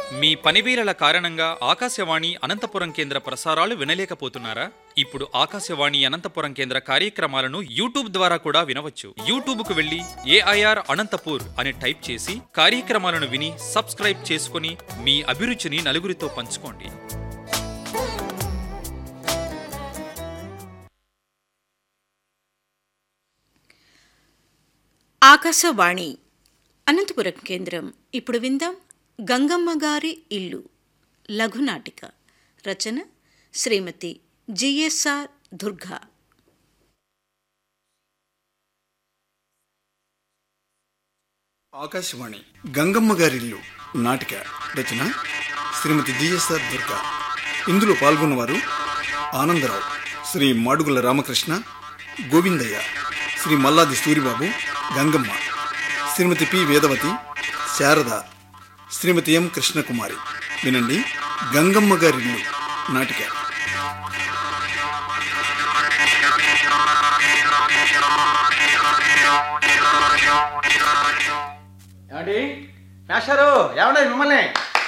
మీ పనివీరల కారణంగా ఆకాశవాణి అనంతపురం కేంద్ర ప్రసారాలు వినలేకపోతున్నారా ఇప్పుడు ఆకాశవాణి అనంతపురం కేంద్ర కార్యక్రమాలను యూట్యూబ్ ద్వారా కూడా వినవచ్చు యూట్యూబ్ కు వెళ్లి ఏఐఆర్ అనంతపూర్ అని టైప్ చేసి కార్యక్రమాలను విని సబ్స్క్రైబ్ చేసుకుని మీ అభిరుచిని నలుగురితో పంచుకోండి ఆకాశవాణి అనంతపురం కేంద్రం ఇప్పుడు విందాం గంగమ్మ గారి ఇల్లు లఘునాటిక రచన శ్రీమతి జిఎస్ఆర్ దుర్గా ఆకాశవాణి గంగమ్మ గారిల్లు నాటిక రచన శ్రీమతి జిఎస్ఆర్ దుర్గా ఇందులో పాల్గొన్నవారు ఆనందరావు శ్రీ మాడుగుల రామకృష్ణ గోవిందయ్య శ్రీ మల్లాది సూరిబాబు గంగమ్మ శ్రీమతి పి వేదవతి శారద శ్రీమతి ఎం కృష్ణకుమారి వినండి గంగమ్మ గారిల్లు నాటిక ఏమండి మేషారు ఏమండి మిమ్మల్ని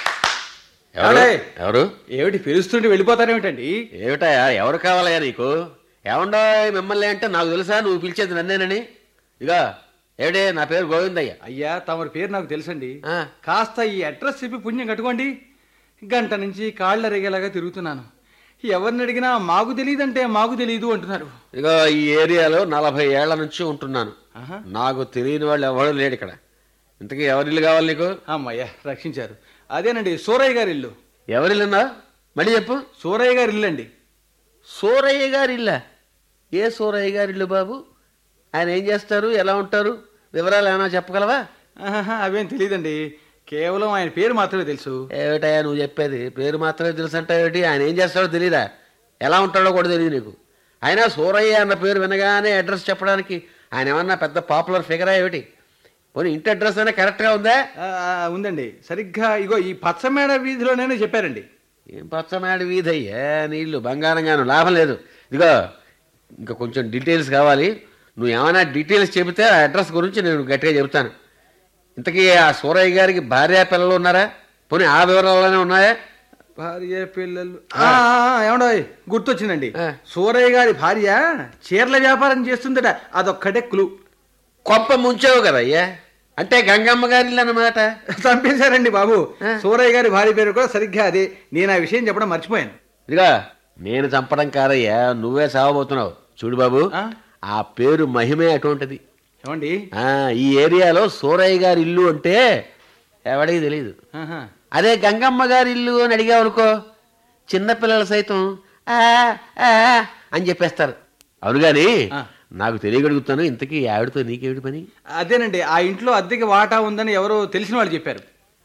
ఎవరు ఏమండి? ఎవరు ఏమిటి పిలుస్తుంటే వెళ్ళిపోతారేమిటండి ఏమిటయా ఎవరు కావాలయ్యా నీకు ఏమండో మిమ్మల్ని అంటే నాకు తెలుసా నువ్వు పిలిచేది నన్నేనని ఇక ఏమిటి నా పేరు గోవిందయ్య అయ్యా తమరి పేరు నాకు తెలుసండి ఆ. కాస్త ఈ అడ్రస్ చెప్పి పుణ్యం కట్టుకోండి గంట నుంచి కాళ్ళ రేగేలాగా తిరుగుతున్నాను ఎవరిని అడిగినా మాకు తెలియదంటే మాకు తెలియదు అంటున్నారు ఇక ఈ ఏరియాలో నలభై ఏళ్ల నుంచి ఉంటున్నాను ఆహా. నాకు తెలియని వాళ్ళు ఎవరు లేడు ఇక్కడ ఇంతకీ ఎవరిల్లు కావాలి నీకు అమ్మయ్య రక్షించారు అదేనండి సూరయ్య గారి ఇల్లు ఎవరిల్లున్నా మళ్ళీ చెప్పు సూరయ్య గారి ఇల్లు అండి సూరయ్య గారి ఇల్లా ఏ సూరయ్య గారి ఇల్లు బాబు ఆయన ఏం చేస్తారు ఎలా ఉంటారు వివరాలు ఏమైనా చెప్పగలవా ఆహాహా, అవేం తెలియదండి కేవలం ఆయన పేరు మాత్రమే తెలుసు ఏమిటయ్యా నువ్వు చెప్పేది పేరు మాత్రమే తెలుసు అంటావేటి ఆయన ఏం చేస్తాడో తెలియదా ఎలా ఉంటాడో కూడా తెలియదు నీకు అయినా సూరయ్య అన్న పేరు వినగానే అడ్రస్ చెప్పడానికి ఆయన ఏమన్నా పెద్ద పాపులర్ ఫిగరా ఏమిటి పోనీ ఇంటి అడ్రస్ అయినా కరెక్ట్గా ఉందా ఆ, ఆ, ఉందండి సరిగ్గా ఇగో ఈ పచ్చమేడ వీధిలోనే చెప్పారండి ఏం పచ్చనాడు వీధయ్యా నీళ్ళు బంగారంగాను లాభం లేదు ఇదిగో ఇంకా కొంచెం డీటెయిల్స్ కావాలి నువ్వు ఏమైనా డీటెయిల్స్ చెబితే ఆ అడ్రస్ గురించి నేను గట్టిగా చెబుతాను ఇంతకీ ఆ సూరయ్య గారికి భార్య పిల్లలు ఉన్నారా పోనీ ఆ వివరాలనే ఉన్నాయా భార్య పిల్లలు ఆ, ఆ, ఏమండో గుర్తొచ్చిందండి ఆ. సూరయ్య గారి భార్య చీరల వ్యాపారం చేస్తుందట అదొక్కటే క్లూ కొంప ముంచావు కదయ్యా అంటే గంగమ్మ గారి ఇల్లు అన్నమాట చంపేశారండి బాబు ఆ. సూరయ్య గారి భార్య పేరు కూడా సరిగ్గా అదే నేను ఆ విషయం చెప్పడం మర్చిపోయాను ఇదిగా నేను చంపడం కాదయ్యా నువ్వే సావబోతున్నావు చూడు బాబు ఆ? ఆ పేరు మహిమే అటువంటిది ఏమండి ఆ, ఈ ఏరియాలో సూరయ్య గారి ఇల్లు అంటే ఎవడికి తెలియదు ఆహా. అదే గంగమ్మ గారి ఇల్లు అని అడిగావు అనుకో చిన్నపిల్లలు సైతం "ఆ, ఆ" అని చెప్పేస్తారు అవును గాని ఆ. నాకు తెలియగలుగుతాను ఇంతకీ ఆవిడతో నీకేమిటి పని అదేనండి ఆ ఇంట్లో అద్దెకి వాటా ఉందని ఎవరో తెలిసిన వాళ్ళు చెప్పారు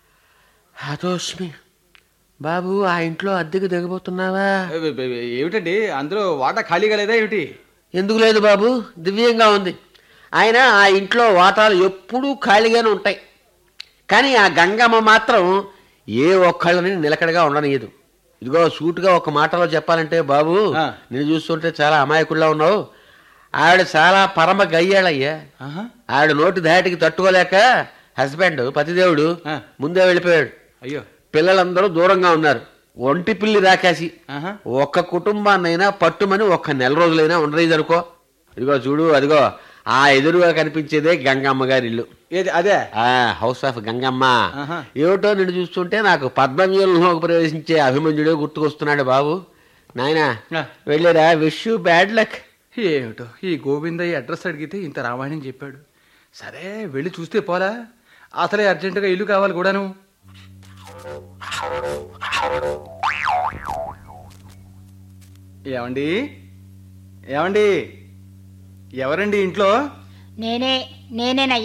హతోష్మి బాబు ఆ ఇంట్లో అద్దెకు దిగబోతున్నావా ఏ, ఏ, ఏ, ఏమిటండి అందులో వాటా ఖాళీగా లేదా ఏమిటి ఎందుకు లేదు బాబు దివ్యంగా ఉంది ఆయన ఆ ఇంట్లో వాటాలు ఎప్పుడూ ఖాళీగానే ఉంటాయి కానీ ఆ గంగమ్మ మాత్రం ఏ ఒక్కళ్ళని నిలకడగా ఉండనియదు ఇదిగో సూటుగా ఒక మాటలో చెప్పాలంటే బాబు ఆ. నేను చూస్తుంటే చాలా అమాయకుల్లా ఉన్నావు ఆవిడ చాలా పరమ గయ్యాళయ్యా ఆహా. ఆవిడ నోటి ధాటికి తట్టుకోలేక హస్బెండ్ పతిదేవుడు ఆ. ముందే వెళ్ళిపోయాడు అయ్యో పిల్లలందరూ దూరంగా ఉన్నారు ఒంటి పిల్లి రాకాసి ఆహా. ఒక్క కుటుంబాన్నైనా పట్టుమని ఒక్క నెల రోజులైనా ఉండలేదు అనుకో ఇదిగో చూడు అదిగో ఆ ఎదురుగా కనిపించేదే గంగమ్మ గారి ఇల్లు ఏది అదే ఆ హౌస్ ఆఫ్ గంగమ్మ ఆహా. ఏమిటో నిన్ను చూస్తుంటే నాకు పద్మవ్యూహంలోకి ప్రవేశించే అభిమన్యుడే గుర్తుకొస్తున్నాడు బాబు నాయనా ఆ. వెళ్ళారా విష్ యూ బ్యాడ్ లక్ ఏమిటో ఈ గోవిందయ్య అడ్రస్ అడిగితే ఇంత రామాయణం చెప్పాడు సరే వెళ్ళి చూస్తే పోలా అసలే అర్జెంటుగా ఇల్లు కావాలి కూడాను ఏమండి ఏమండి ఎవరండి ఇంట్లో నేనే నేనేనయ్యా